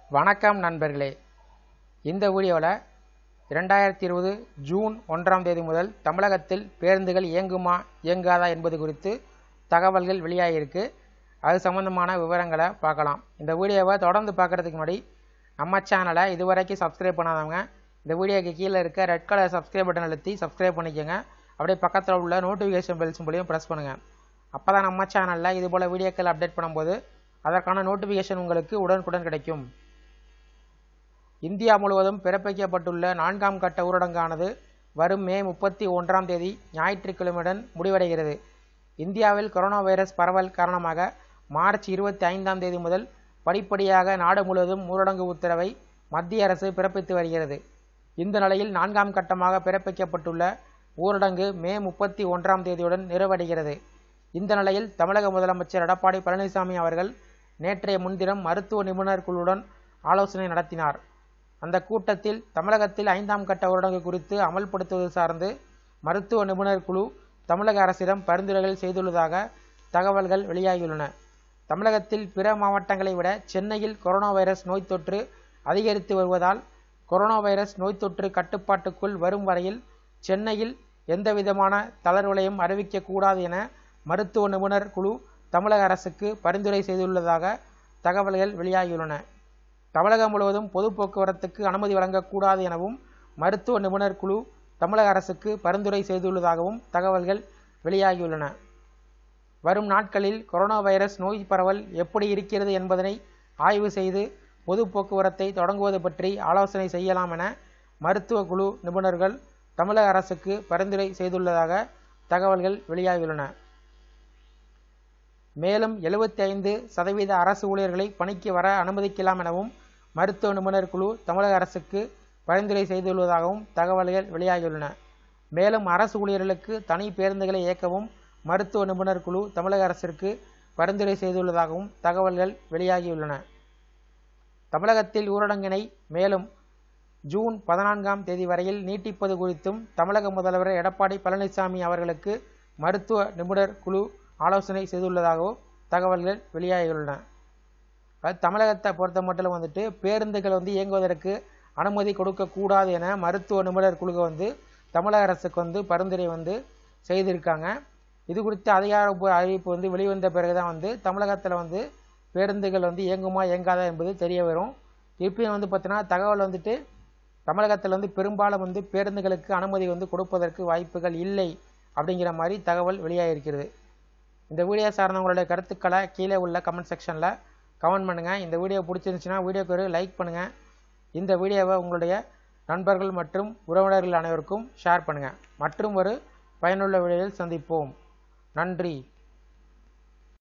வணக்கம் நண்பர்களே இந்த வீடியோவில் இரண்டாயிரத்தி இருபது ஜூன் ஒன்றாம் தேதி முதல் தமிழகத்தில் பேருந்துகள் இயங்குமா இயங்காதா என்பது குறித்து தகவல்கள் வெளியாகியிருக்கு அது சம்மந்தமான விவரங்களை பார்க்கலாம் இந்த வீடியோவை தொடர்ந்து பார்க்குறதுக்கு முன்னாடி நம்ம சேனலை இதுவரைக்கும் சப்ஸ்கிரைப் பண்ணாதவங்க இந்த வீடியோக்கு கீழே இருக்க ரெட் கலர் சப்ஸ்கிரைப் பட்டன் அழுத்தி சப்ஸ்கிரைப் பண்ணிக்கோங்க அப்படியே பக்கத்தில் உள்ள நோட்டிஃபிகேஷன் பெல் சிம்பிளையும் ப்ரெஸ் பண்ணுங்கள் அப்போ தான் நம்ம சேனலில் இது போல் வீடியோக்கள் அப்டேட் பண்ணும்போது அதற்கான நோட்டிஃபிகேஷன் உங்களுக்கு உடனுக்குடன் கிடைக்கும் இந்தியா முழுவதும் பிறப்பிக்கப்பட்டுள்ள நான்காம் கட்ட ஊரடங்கானது வரும் மே முப்பத்தி ஒன்றாம் தேதி ஞாயிற்றுக்கிழமையுடன் முடிவடைகிறது இந்தியாவில் கொரோனா வைரஸ் பரவல் காரணமாக மார்ச் இருபத்தி ஐந்தாம் தேதி முதல் படிப்படியாக நாடு முழுவதும் ஊரடங்கு உத்தரவை மத்திய அரசு பிறப்பித்து வருகிறது இந்த நிலையில் நான்காம் கட்டமாக பிறப்பிக்கப்பட்டுள்ள ஊரடங்கு மே முப்பத்தி ஒன்றாம் தேதியுடன் நிறைவடைகிறது இந்த நிலையில் தமிழக முதலமைச்சர் எடப்பாடி பழனிசாமி அவர்கள் நேற்றைய முன்தினம் மருத்துவ நிபுணர் குழுவுடன் ஆலோசனை நடத்தினார் அந்த கூட்டத்தில் தமிழகத்தில் ஐந்தாம் கட்ட ஊரடங்கு குறித்து அமல்படுத்துவது சார்ந்து மருத்துவ நிபுணர் குழு தமிழக அரசிடம் பரிந்துரைகள் செய்துள்ளதாக தகவல்கள் வெளியாகியுள்ளன தமிழகத்தில் பிற மாவட்டங்களை விட சென்னையில் கொரோனா வைரஸ் நோய் தொற்று அதிகரித்து வருவதால் கொரோனா வைரஸ் நோய் தொற்று கட்டுப்பாட்டுக்குள் வரும் வரையில் சென்னையில் எந்தவிதமான தளர்வுகளையும் அறிவிக்கக்கூடாது என மருத்துவ நிபுணர் குழு தமிழக அரசுக்கு பரிந்துரை செய்துள்ளதாக தகவல்கள் வெளியாகியுள்ளன தமிழகம் முழுவதும் பொது போக்குவரத்துக்கு அனுமதி வழங்கக்கூடாது எனவும் மருத்துவ நிபுணர் குழு தமிழக அரசுக்கு பரிந்துரை செய்துள்ளதாகவும் தகவல்கள் வெளியாகியுள்ளன வரும் நாட்களில் கொரோனா வைரஸ் நோய் பரவல் எப்படி இருக்கிறது என்பதனை ஆய்வு செய்து பொது போக்குவரத்தை தொடங்குவது பற்றி ஆலோசனை செய்யலாம் என மருத்துவ குழு நிபுணர்கள் தமிழக அரசுக்கு பரிந்துரை செய்துள்ளதாக தகவல்கள் வெளியாகியுள்ளன மேலும் எழுபத்தி ஐந்து சதவீத அரசு ஊழியர்களை பணிக்கு வர அனுமதிக்கலாம் எனவும் மருத்துவ நிபுணர் குழு தமிழக அரசுக்கு பரிந்துரை செய்துள்ளதாகவும் தகவல்கள் வெளியாகியுள்ளன மேலும் அரசு ஊழியர்களுக்கு தனி பேருந்துகளை இயக்கவும் மருத்துவ நிபுணர் குழு தமிழக அரசிற்கு பரிந்துரை செய்துள்ளதாகவும் தகவல்கள் வெளியாகியுள்ளன தமிழகத்தில் ஊரடங்கினை மேலும் ஜூன் பதினான்காம் தேதி வரையில் நீட்டிப்பது குறித்தும் தமிழக முதல்வர் எடப்பாடி பழனிசாமி அவர்களுக்கு மருத்துவ நிபுணர் குழு ஆலோசனை செய்துள்ளதாகவும் தகவல்கள் வெளியாகியுள்ளன அது தமிழகத்தை பொறுத்த மட்டும் வந்துட்டு பேருந்துகள் வந்து இயங்குவதற்கு அனுமதி கொடுக்கக்கூடாது என மருத்துவ நிபுணர் குழு வந்து தமிழக அரசுக்கு வந்து பரிந்துரை வந்து செய்திருக்காங்க இது குறித்து அதிகாரப்பூர்வ அறிவிப்பு வந்து வெளிவந்த பிறகுதான் வந்து தமிழகத்தில் வந்து பேருந்துகள் வந்து இயங்குமா இயங்காதா என்பது தெரிய வரும் இப்பயும் வந்து பார்த்தீங்கன்னா தகவல் வந்துட்டு தமிழகத்தில் வந்து பெரும்பாலும் வந்து பேருந்துகளுக்கு அனுமதி வந்து கொடுப்பதற்கு வாய்ப்புகள் இல்லை அப்படிங்கிற மாதிரி தகவல் வெளியாகிருக்கிறது இந்த வீடியோ சார்ந்தவங்களுடைய கருத்துக்களை கீழே உள்ள கமெண்ட் செக்ஷனில் கமெண்ட் பண்ணுங்கள் இந்த வீடியோ பிடிச்சிருந்துச்சுன்னா வீடியோக்கு ஒரு லைக் பண்ணுங்கள் இந்த வீடியோவை உங்களுடைய நண்பர்கள் மற்றும் உறவினர்கள் அனைவருக்கும் ஷேர் பண்ணுங்கள் மற்றும் ஒரு பயனுள்ள வீடியோவில் சந்திப்போம் நன்றி